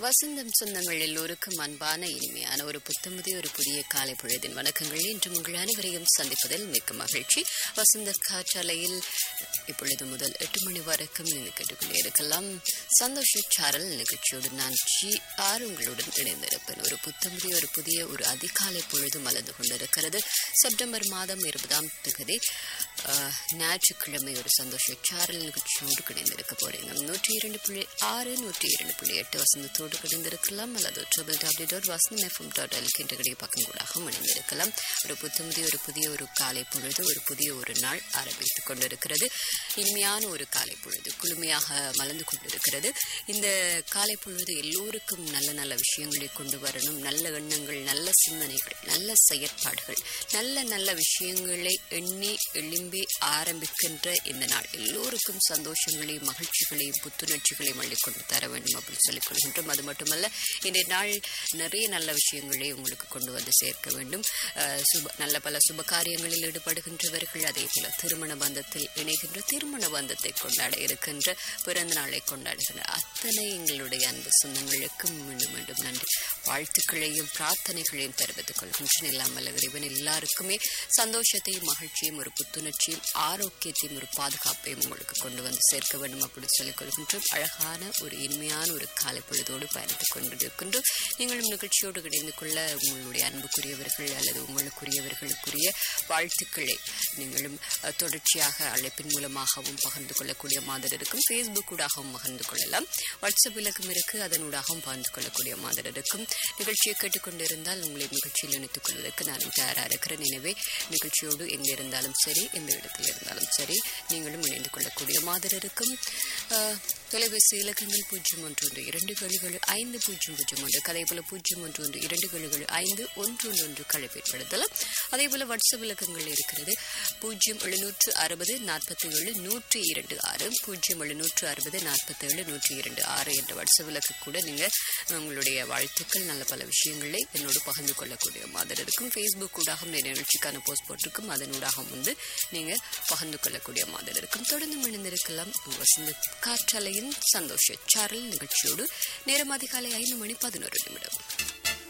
வசந்தம் சொந்தங்கள் எல்லோருக்கும் அன்பான இனிமையான ஒரு புத்தமுதி ஒரு புதிய காலை பொழுதின் வணக்கங்கள் இன்று உங்கள் அனைவரையும் சந்திப்பதில் மிக்க மகிழ்ச்சி வசந்த காற்றாலையில் இப்பொழுது முதல் எட்டு மணி வரைக்கும் நீங்கள் கேட்டுக்கொண்டே இருக்கலாம் சந்தோஷ சாரல் நிகழ்ச்சியோடு நான் ஜி ஆர் உங்களுடன் இணைந்திருப்பேன் ஒரு புத்தமுதி ஒரு புதிய ஒரு அதிகாலை பொழுது மலர்ந்து கொண்டிருக்கிறது செப்டம்பர் மாதம் இருபதாம் தேதி ஆஹ், ஞாயிற்றுக்கிழமை ஒரு சந்தோஷ சாரல் நிகழ்ச்சியோடு கிடைந்திருக்க போறீங்க நூற்றி இரண்டு புள்ளி ஆறு நூற்றி இரண்டு புள்ளி எட்டு வசந்தத்தோடு கிடைந்திருக்கலாம் அல்லது triple W dot Vasantham FM dot LK என்ற கிடை பக்கம் கூடாக இணைந்திருக்கலாம் ஒரு புத்தமுதி ஒரு புதிய ஒரு காலை பொழுது ஒரு புதிய ஒரு நாள் ஆரம்பித்துக் கொண்டிருக்கிறது இனிமையான ஒரு காலை பொழுது குளுமையாக மலர்ந்து கொண்டிருக்கிறது இந்த காலை பொழுது எல்லோருக்கும் நல்ல நல்ல விஷயங்களை கொண்டு வரணும் நல்ல எண்ணங்கள் நல்ல சிந்தனைகள் நல்ல செயற்பாடுகள் நல்ல நல்ல விஷயங்களை எண்ணி எழும்பி ஆரம்பிக்கின்ற இந்த நாள் எல்லோருக்கும் சந்தோஷங்களையும் மகிழ்ச்சிகளையும் புத்துணர்ச்சிகளையும் அள்ளிக்கொண்டு தர வேண்டும் அப்படின்னு சொல்லிக் கொள்கின்றோம் அது மட்டுமல்ல இன்றைய நாள் நிறைய நல்ல விஷயங்களை உங்களுக்கு கொண்டு வந்து சேர்க்க வேண்டும் அஹ், சுப நல்ல பல சுப காரியங்களில் ஈடுபடுகின்றவர்கள் அதே போல திருமண பந்தத்தில் இணைகின்ற திருமண பந்தத்தை கொண்டாட இருக்கின்ற பிறந்த நாளை கொண்டாடுகின்ற அத்தனை எங்களுடைய அன்பு சொந்தங்களுக்கும் மீண்டும் மீண்டும் நன்றி வாழ்த்துக்களையும் பிரார்த்தனைகளையும் தெரிவித்துக் கொள்கின்றேன் இல்லாமல் இறைவன் எல்லாருக்குமே சந்தோஷத்தையும் மகிழ்ச்சியும் ஒரு புத்துணர்ச்சியும் ஆரோக்கியத்தையும் ஒரு பாதுகாப்பையும் உங்களுக்கு கொண்டு வந்து சேர்க்க வேண்டும் அப்படி சொல்லிக் கொள்கின்றோம் அழகான ஒரு இனிமையான ஒரு காலை பொழுதோடு பயணித்துக் கொண்டிருக்கின்றோம் நீங்களும் நிகழ்ச்சியோடு இணைந்து கொள்ள உங்களுடைய அன்புக்குரியவர்கள் அல்லது உங்களுக்குரியவர்களுக்குரிய வாழ்த்துக்களை நீங்களும் அஹ், தொடர்ச்சியாக அழைப்பின் மூலமாகவும் பகிர்ந்து கொள்ளக்கூடிய மாதிரி இருக்கும் ஃபேஸ்புக் ஊடாகவும் பகிர்ந்து கொள்ளலாம் வாட்ஸ்அப் இலக்கம் இருக்கு அதனூடாகவும் பகிர்ந்து கொள்ளக்கூடிய மாதிரி இருக்கும் நிகழ்ச்சியை கேட்டுக்கொண்டிருந்தால் உங்களை நிகழ்ச்சியில் இணைத்துக் கொள்வதற்கு நானும் தயாராக இருக்கிறேன் எனவே நிகழ்ச்சியோடு எங்கே இருந்தாலும் சரி எந்த இடத்தில் இருந்தாலும் சரி நீங்களும் இணைந்து கொள்ளக்கூடிய மாதிரி இருக்கும் அஹ், தொலைபேசி இலக்கங்கள் பூஜ்ஜியம் ஒன்று ஒன்று இரண்டு கழிகள் ஐந்து பூஜ்ஜியம் பூஜ்ஜியம் ஒன்று அதே போல பூஜ்ஜியம் ஒன்று ஒன்று இரண்டு கழிகள் ஐந்து ஒன்று ஒன்று ஒன்று களைப்பேற்படுத்தலாம் அதே போல வாட்ஸ்அப் இலக்கங்கள் இருக்கிறது பூஜ்ஜியம் எழுநூற்று அறுபது நாற்பத்தி ஏழு நூற்றி இரண்டு ஆறு பூஜ்ஜியம் எழுநூற்று அறுபது நாற்பத்தி ஏழு நூற்றி இரண்டு ஆறு என்ற வாட்ஸ்அப் இலக்கு கூட நீங்கள் உங்களுடைய வாழ்த்துக்கள் நல்ல பல விஷயங்களை என்னோடு பகிர்ந்து கொள்ளக்கூடிய மாதிரி இருக்கும் ஃபேஸ்புக் ஊடாகவும் இந்த நிகழ்ச்சிக்கான போஸ்ட் போட்டிருக்கும் அதனூடாகவும் வந்து நீங்கள் பகிர்ந்து கொள்ளக்கூடிய மாதிரி இருக்கும் தொடர்ந்து மணிந்திருக்கலாம் வசந்த காற்றலையின் சந்தோஷ சாரல் நிகழ்ச்சியோடு நேரம் அதிகாலை ஐந்து மணி பதினோரு நிமிடம்